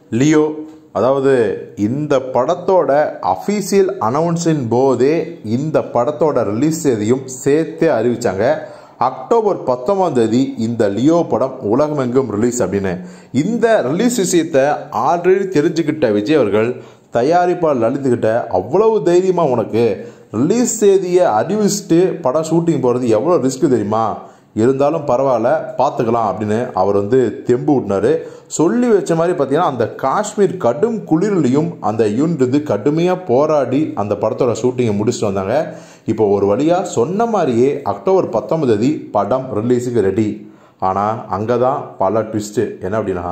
Leo அதாவது இந்த படத்தோட அஃபீஷியல் அனௌன்ஸின் போதே இந்த படத்தோட ரிலீஸ் தேதியும் சேர்த்தே அறிவிச்சாங்க அக்டோபர் பத்தொன்பதாம் தேதி இந்த லியோ படம் உலகமெங்கும் ரிலீஸ் அப்படின்னு இந்த ரிலீஸ் விஷயத்தை ஆல்ரெடி தெரிஞ்சுக்கிட்ட விஜய் அவர்கள் தயாரிப்பாளர் லலித்துக்கிட்ட அவ்வளவு தைரியமா உனக்கு ரிலீஸ் தேதியை அறிவிச்சுட்டு படம் ஷூட்டிங் போகிறது எவ்வளோ ரிஸ்க் தெரியுமா இருந்தாலும் பரவாயில்ல பார்த்துக்கலாம் அப்படின்னு அவர் வந்து தெம்பு விட்டினாரு சொல்லி வச்ச மாதிரி பார்த்தீங்கன்னா அந்த காஷ்மீர் கடும் குளிர்லையும் அந்த யூனிட் வந்து கடுமையாக போராடி அந்த படத்தோட ஷூட்டிங்கை முடிச்சுட்டு வந்தாங்க இப்போ ஒரு வழியாக சொன்ன மாதிரியே அக்டோபர் பத்தொன்பது தேதி படம் ரிலீஸுக்கு ரெடி ஆனால் அங்கே தான் பல ட்விஸ்ட்டு என்ன அப்படின்னா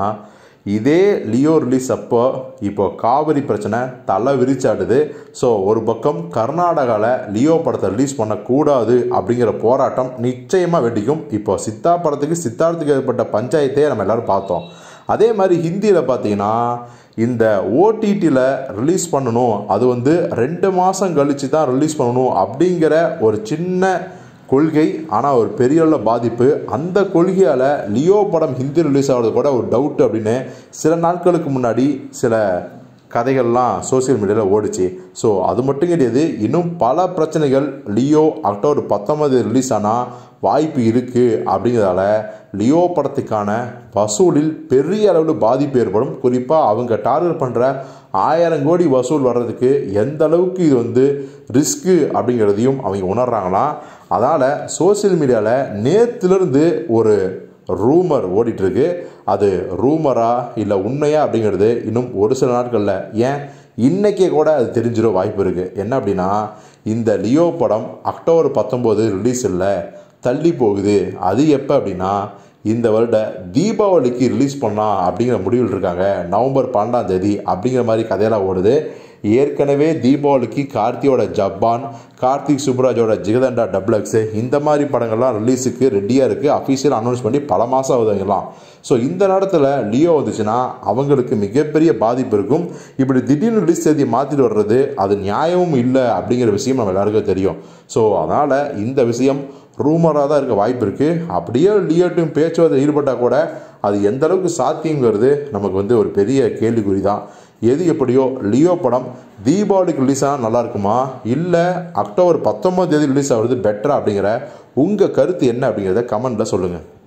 இதே லியோ ரிலீஸ் அப்போ இப்போ காவிரி பிரச்சனை தலை விரிச்சாடுது ஸோ ஒரு பக்கம் கர்நாடகாவில் லியோ படத்தை ரிலீஸ் பண்ணக்கூடாது அப்படிங்கிற போராட்டம் நிச்சயமாக வெடிக்கும் இப்போ சித்தா படத்துக்கு சித்தார்த்துக்கு ஏற்பட்ட பஞ்சாயத்தே நம்ம எல்லாரும் பார்த்தோம் அதே மாதிரி ஹிந்தியில் பார்த்தீங்கன்னா இந்த ஓடிடியில் ரிலீஸ் பண்ணணும் அது வந்து ரெண்டு மாதம் கழித்து தான் ரிலீஸ் பண்ணணும் அப்படிங்கிற ஒரு சின்ன கொள்கை ஆனால் ஒரு பெரிய அளவு பாதிப்பு அந்த கொள்கையால் லியோ படம் ஹிந்தி ரிலீஸ் ஆகிறது கூட ஒரு டவுட் அப்படின்னு சில நாட்களுக்கு முன்னாடி சில கதைகள்லாம் சோசியல் மீடியாவில் ஓடிச்சு ஸோ அது மட்டும் கிடையாது இன்னும் பல பிரச்சனைகள் லியோ அக்டோபர் பத்தொன்பது ரிலீஸ் ஆனால் வாய்ப்பு இருக்குது அப்படிங்கிறதால லியோ படத்துக்கான வசூலில் பெரிய அளவில் பாதிப்பு ஏற்படும் குறிப்பாக அவங்க டார்கெட் பண்ணுற ஆயிரம் கோடி வசூல் வர்றதுக்கு எந்த அளவுக்கு இது வந்து ரிஸ்க்கு அப்படிங்கிறதையும் அவங்க உணர்றாங்களாம் அதனால் சோசியல் மீடியாவில் நேற்றுலேருந்து ஒரு ரூமர் ஓடிட்டுருக்கு அது ரூமரா இல்லை உண்மையா அப்படிங்கிறது இன்னும் ஒரு சில நாட்களில் ஏன் இன்றைக்கே கூட அது தெரிஞ்சிட வாய்ப்பு இருக்குது என்ன அப்படின்னா இந்த லியோ படம் அக்டோபர் பத்தொம்போது ரிலீஸ் இல்லை தள்ளி போகுது அது எப்போ அப்படின்னா இந்த வருட தீபாவளிக்கு ரிலீஸ் பண்ணலாம் அப்படிங்கிற முடிவில் இருக்காங்க நவம்பர் பன்னெண்டாம் தேதி அப்படிங்கிற மாதிரி கதையெல்லாம் ஓடுது ஏற்கனவே தீபாவளிக்கு கார்த்தியோட ஜப்பான் கார்த்திக் சுப்ராஜோட ஜிகதண்டா டபுள் எக்ஸு இந்த மாதிரி படங்கள்லாம் ரிலீஸுக்கு ரெடியாக இருக்குது அஃபீஷியல் அனௌன்ஸ் பண்ணி பல மாதம் ஆகுதுங்களாம் ஸோ இந்த நேரத்தில் லியோ வந்துச்சுன்னா அவங்களுக்கு மிகப்பெரிய பாதிப்பு இருக்கும் இப்படி திடீர்னு ரிலீஸ் தேதியை மாற்றிட்டு வர்றது அது நியாயமும் இல்லை அப்படிங்கிற விஷயம் நம்ம எல்லாருக்கும் தெரியும் ஸோ அதனால் இந்த விஷயம் ரூமராக தான் இருக்க வாய்ப்பு இருக்குது அப்படியே லியோட்டும் பேச்சுவார்த்தை ஈடுபட்டால் கூட அது எந்த அளவுக்கு சாத்தியங்கிறது நமக்கு வந்து ஒரு பெரிய கேள்விக்குறி தான் எது எப்படியோ லியோ படம் தீபாவளிக்கு ரிலீஸ் ஆனால் நல்லா இருக்குமா இல்லை அக்டோபர் பத்தொம்பது தேதி ரிலீஸ் ஆகுறது பெட்டரா அப்படிங்கிற உங்கள் கருத்து என்ன அப்படிங்கிறத கமெண்ட்டில் சொல்லுங்கள்